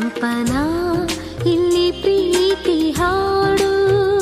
ಕಂಪನ ಇಲ್ಲಿ ಪ್ರೀತಿ ಹಾಡು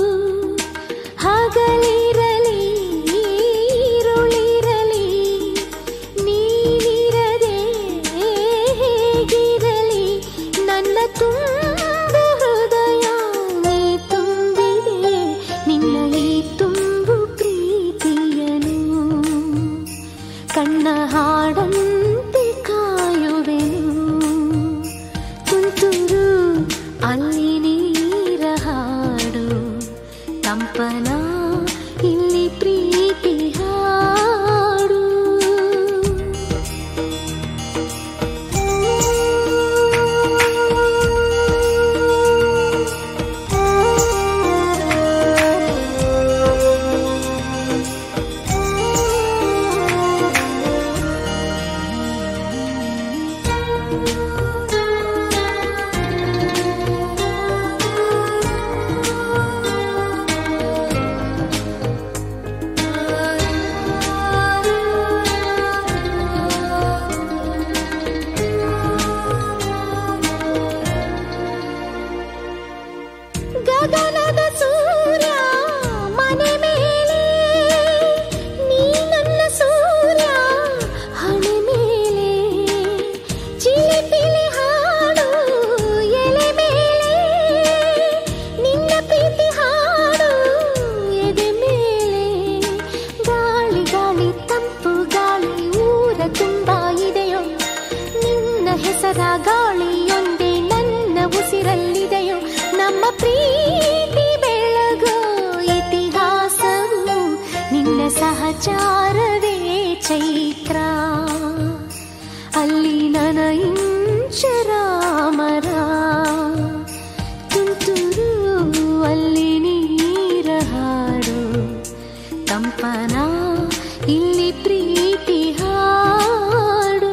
ಹಗಲಿರಲಿ ಈರುಳಿರಲಿ ನೀನಿರದೆ ಹೇಗಿರಲಿ ನನ್ನ ತುಂಬು ಹೃದಯ ನೀ ತುಂಬಿದೆ ನಿನ್ನ ಈ ತುಂಬು ಪ್ರೀತಿಯನು ಕಣ್ಣ ಹಾಡಂತೆ ಕಾಯುವೆನು ತುಂತುರು ಅಲ್ಲಿ ನೀರ ಹಾಡು ಕಂಪನ ಇಲ್ಲಿ ಪ್ರೀತಿ ಹಾಡು ಗಗನದ ಸೂರ್ಯ ಮನೆ ಮೇಲೆ ನೀ ನನ್ನ ಸೂರ್ಯ ಹಣೆ ಮೇಲೆ ಚಿಲಿಪಿಲಿ ಹಾಡು ಎಲೆ ಮೇಲೆ ನಿನ್ನ ಪ್ರೀತಿ ಹಾಡು ಎದೆ ಮೇಲೆ ಗಾಳಿ ಗಾಳಿ ತಂಪು ಗಾಳಿ ಊರ ತುಂಬ ಇದೆಯೋ ನಿನ್ನ ಹೆಸರ ಗಾಳಿಯೊಂದೇ ನನ್ನ ಉಸಿರಲ್ಲಿದೆಯೋ ನಮ್ಮ ಪ್ರೀತಿ ಬೆಳಗೋ ಇತಿಹಾಸವು ನಿನ್ನ ಸಹಚಾರವೇ ಚೈತ್ರ ಅಲ್ಲಿ ನನ ಇಂಚರಾಮರ ತುಂತುರು ಅಲ್ಲಿ ನೀರ ಹಾಡು ಕಂಪನ ಇಲ್ಲಿ ಪ್ರೀತಿ ಹಾಡು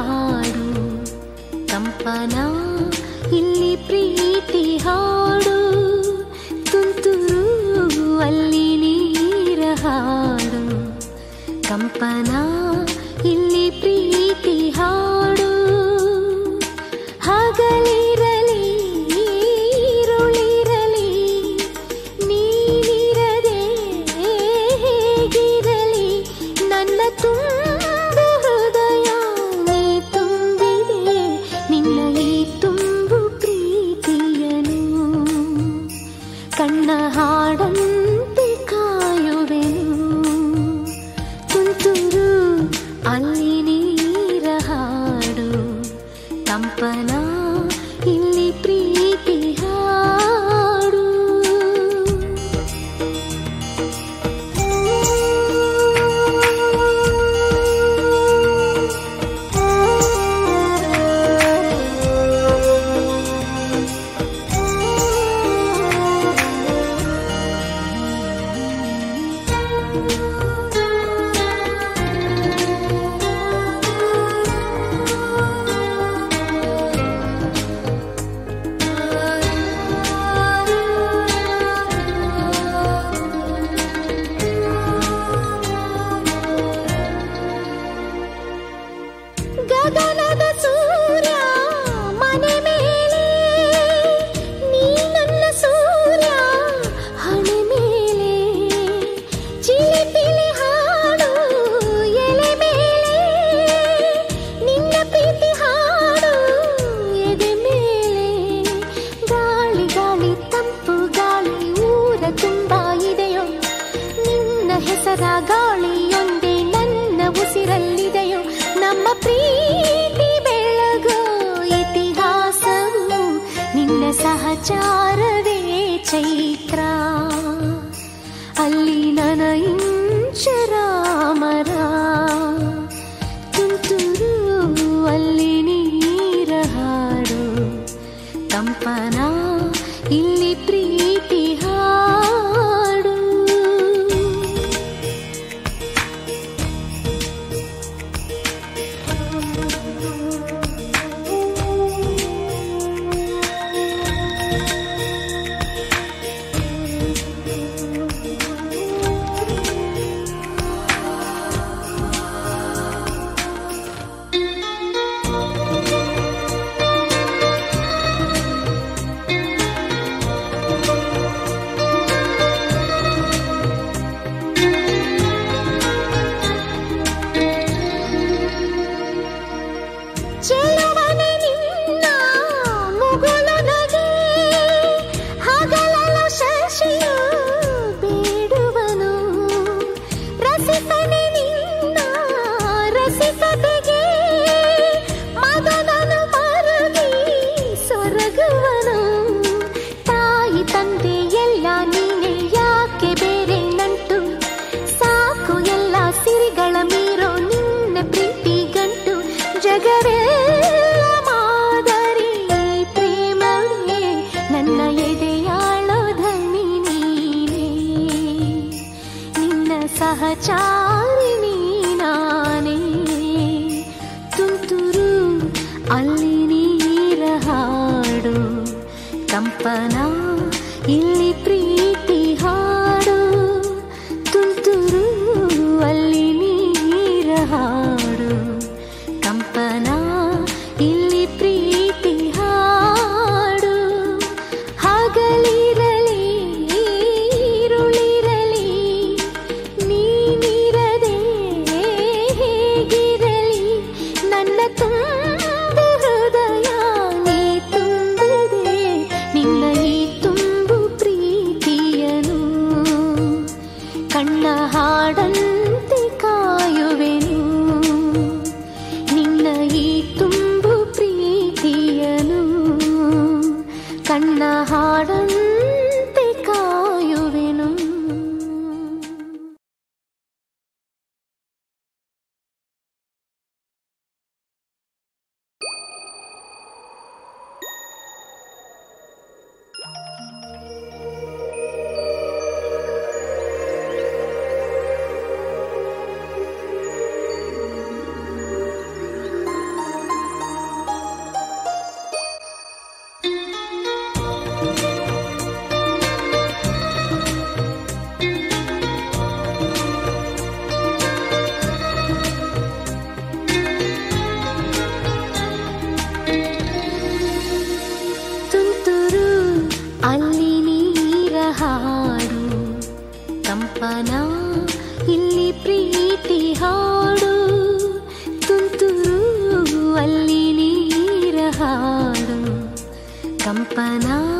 ಹಾಡು ಕಂಪನ ಇಲ್ಲಿ ಪ್ರೀತಿ ಹಾಡು ತುಂತುರು ಅಲ್ಲಿ ನೀರ ಹಾಡು ಕಂಪನ ಇಲ್ಲಿ ಪ್ರೀತಿ ಹಾಡು ಹಗಲಿರಲಿ ಈರುಳಿರಲಿ ನೀನಿರದೆ ಹೇಗಿರಲಿ ನನ್ನ ತುಂಬು ಹೃದಯ ನೀ ತುಂಬಿದೆ ನಿನ್ನ ಈ ತುಂಬು ಪ್ರೀತಿಯನು ಕಣ್ಣ ಹಾಡಂತೆ ಕಾಯುವೆನು ತುಂತುರು ಅಲ್ಲಿ ನೀರ ಹಾಡು ಕಂಪನ ಇಲ್ಲಿ ಪ್ರೀತಿ ಹಾಡು ಗಗನದ ಸೂರ್ಯ ಮನೆ ಮೇಲೆ ನೀ ನನ್ನ ಸೂರ್ಯ ಹಣೆ ಮೇಲೆ ಚಿಲಿಪಿಲಿ ಹಾಡು ಎಲೆ ಮೇಲೆ ನಿನ್ನ ಪ್ರೀತಿ ಹಾಡು ಎದೆ ಮೇಲೆ ಗಾಳಿ ಗಾಳಿ ತಂಪು ಗಾಳಿ ಊರ ತುಂಬ ಇದೆಯೋ ನಿನ್ನ ಹೆಸರ ಗಾಳಿಯೊಂದೇ ನನ್ನ ಉಸಿರಲ್ಲಿದೆಯೋ ನಮ್ಮ ಪ್ರೀತಿ ಬೆಳಗೋ ಇತಿಹಾಸವು ನಿನ್ನ ಸಹಚಾರವೇ ಚೈತ್ರ ಅಲ್ಲಿ ನನ ಇಂಚರಾಮರ ತುಂತುರು ಅಲ್ಲಿ ನೀರ ಹಾಡು ಕಂಪನ ಇಲ್ಲಿ ಪ್ರೀತಿ ಹಾಡು ಚೆಲುವನೆ ನಿನ್ನ ಮುಗುಳು ನಗೆ ಹಗಲಲು ಶಶಿಯು ಬೇಡುವನು ರಸಿಕನೆ ನಿನ್ನ ರಸಿಕತೆಗೆ ಮದನನು ಮರುಗಿ ಸೊರಗುವನು ತಾಯಿ ತಂದೆ ಎಲ್ಲ ನೀನೆ ಯಾಕೆ ಬೇರೆ ನಂಟು ಸಾಕು ಎಲ್ಲ ಸಿರಿಗಳ ಮೀರೋ ನಿನ್ನ ಪ್ರೀತಿ ಗಂಟು ಜಗವೆಲ್ಲ ಮಾದರಿ ಪ್ರೇಮವೇ ನನ್ನ ಎದೆಯಾಳೋ ಧನಿ ನೀನೇ ನಿನ್ನ ಸಹಚಾರಿ ನಾನೇ ತುಂತುರು ಅಲ್ಲಿ ನೀರ ಹಾಡು ಕಂಪನ ಇಲ್ಲಿ ಪ್ರೀತಿ ಹಾಡು ತುಂತುರು ಅಲ್ಲಿ ನೀರ ಹಾಡು ಕಂಪನ ಇಲ್ಲಿ ಪ್ರೀತಿ ಹಾಡು ಹಗಲಿರಲಿ ಈರುಳಿರಲಿ ನೀನಿರದೆ ಹೇಗಿರಲಿ ನನ್ನ ತುಂಬು ಹೃದಯ ನೀ ತುಂಬಿದೆ ನಿನ್ನ ಈ ತುಂಬು ಪ್ರೀತಿಯನು ಕಣ್ಣ ಹಾಡಂತೆ ಕಾಯುವೆನು ನಿನ್ನ ಈ ತುಂಬು ಪ್ರೀತಿಯನು ಕಣ್ಣ ಹಾಡಂತೆ ಕಾಯುವೆನು ಕಂಪನ